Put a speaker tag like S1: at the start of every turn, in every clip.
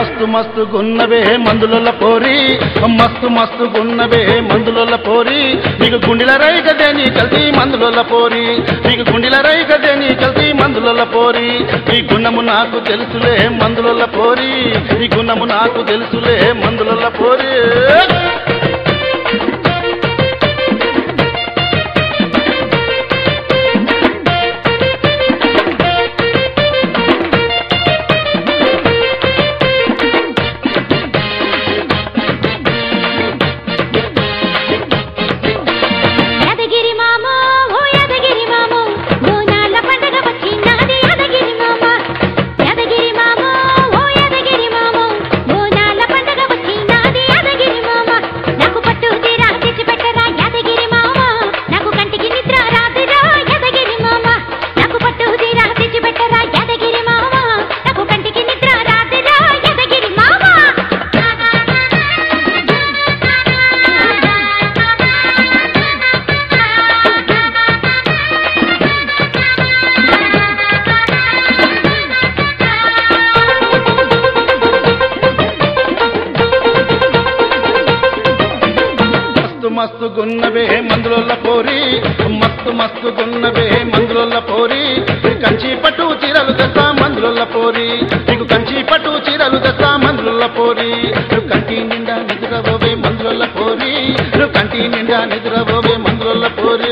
S1: మస్తు మస్తు గున్నవే మందుల పోరి మస్తు మస్తు గున్నవే మందుల పోరి నీకు గుండెల రై గదే నీ కల్తీ మందుల పోరి నీకు గుండెల రై గదే నీ కల్తీ మందుల పోరి నీ గుణము నాకు తెలుసులే మందుల పోరి నీ గుణము నాకు తెలుసులే మందుల పోరి
S2: యాదగిరి మామ ఓ యాదగిరి మామ బోనాల పండగ వచ్చినాది యాదగిరి మామ యాదగిరి మామ ఓ యాదగిరి మామ బోనాల పండగ వచ్చినాది యాదగిరి మామ నాకు పట్టు తీరా తెచ్చి పెట్టరా యాదగిరి మామ నాకు కంటికి నిద్ర రాదురా యాదగిరి మామ నాకు పట్టు తీరా తెచ్చి పెట్టరా యాదగిరి మామ నాకు కంటికి నిద్ర రాదురా యాదగిరి మామ
S1: మస్తు మస్తు గున్నవే మందుల పోరి మస్తు మస్తు గున్నవే మందుల పోరి నీకు కంచి పట్టు చీరలు తెస్తా మందుల పోరి నీకు కంచి పట్టు చీరలు తెస్తా మందుల పోరి నువ్వు కంటి నిండా నిద్రపోవే మందుల పోరి నువ్వు కంటి నిండా నిద్రపోవే మందుల పోరి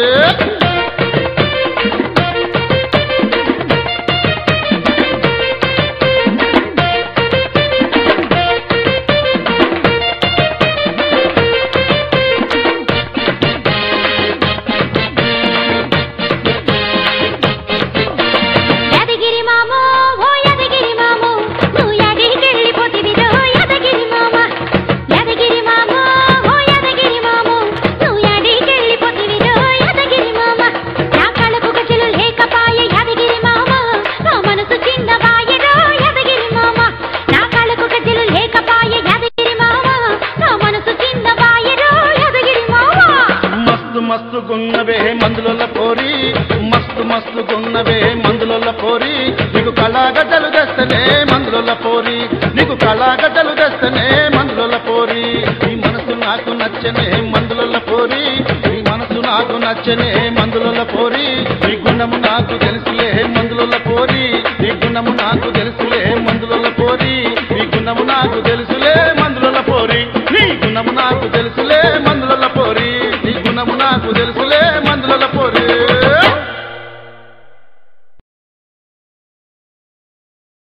S2: యాదగిరి మామ ఓ యాదగిరి మామ నువ్వు యాడికెళ్ళిపోతివిరో యాదగిరి మామ యాదగిరి మామ ఓ యాదగిరి మామ నువ్వు యాడికెళ్ళిపోతివిరో యాదగిరి మామ నా కళకు గజలు లేకపాయ యాదగిరి మామ నా మనసు చిన్నవాయరో యాదగిరి మామ నా కళకు గజలు లేకపాయ యాదగిరి మామ నా మనసు చిన్నవాయరో యాదగిరి మామ
S1: మస్తు మస్తు గున్నవే మందుల పోరి మస్తు మస్తు గున్నవే మందుల పోరి నీకు కళాగడ్డలు తెస్తనే మందుల పోరి నీకు కళాగడ్డలు తెస్తనే మందుల పోరి నీ మనసు నాకు నచ్చనే మందుల పోరి నీ మనసు నాకు నచ్చనే మందుల పోరి నీ గుణము నాకు తెలుసులే మందుల పోరి నీ గుణము నాకు తెలుసులే మందుల పోరి నీ గుణము నాకు తెలుసులే